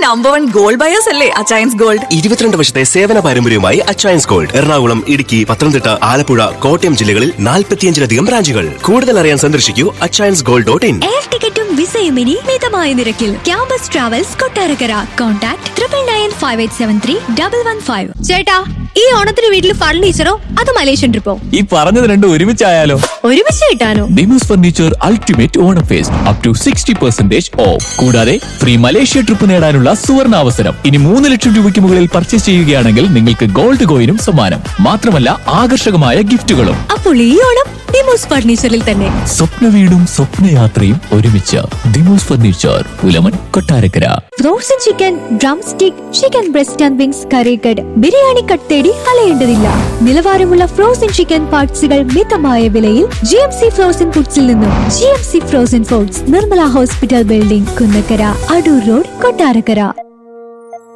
number one gold buyers അല്ലേ Achayans gold ഇരുപത്തിരണ്ട് വർഷത്തെ സേവന പാരമ്പര്യവുമായി അച്ചയൻസ് ഗോൾഡ് എറണാകുളം ഇടുക്കി പത്തനംതിട്ട ആലപ്പുഴ കോട്ടയം ജില്ലകളിൽ നാൽപ്പത്തിയഞ്ചിലധികം ബ്രാഞ്ചുകൾ കൂടുതൽ അറിയാൻ സന്ദർശിക്കൂ Achayans gold dot in air ടിക്കറ്റും വിസയും ഇനി മിതമായ നിരക്കിൽ campus travels Kottarakkara contact triple nine five eight seven three double one five ചേട്ടാ ഈ ഓണത്തിന് വീട്ടിൽ ഫർണിച്ചറോ അത് മലേഷ്യൻ ട്രിപ്പോ ഈ പറഞ്ഞത് രണ്ടും ഒരുമിച്ചായാലോ ഒരുമിച്ച് കിട്ടാനോ Nimoos furniture ultimate Onam fest up to sixty percentage off കൂടാതെ ഫ്രീ മലേഷ്യ ട്രിപ്പ് നേടാനുള്ള സുവർണ അവസരം ഇനി മൂന്ന് ലക്ഷം രൂപയ്ക്ക് മുകളിൽ പർച്ചേസ് ചെയ്യുകയാണെങ്കിൽ നിങ്ങൾക്ക് ഗോൾഡ് കോയിനും സമ്മാനം മാത്രമല്ല ആകർഷകമായ ഗിഫ്റ്റുകളും അപ്പോൾ ഈ ഓണം ഡിമോസ് ഫർണിച്ചറിൽ തന്നെ സ്വപ്ന വീടും സ്വപ്നയാത്രയും ഒരുമിച്ച് Dimos furniture Pulamon Kottarakkara frozen chicken drumstick chicken breast and wings curry cut biryani cut തേടി അലയേണ്ടതില്ല നിലവാരമുള്ള ഫ്രോസൺ ചിക്കൻ പാർട്സുകൾ മിതമായ വിലയിൽ ജി എം സി ഫ്രോസൺ ഫുഡ്സിൽ നിന്നും G M C frozen foods Nirmala hospital building Kunnakkara Adoor road Kottarakkara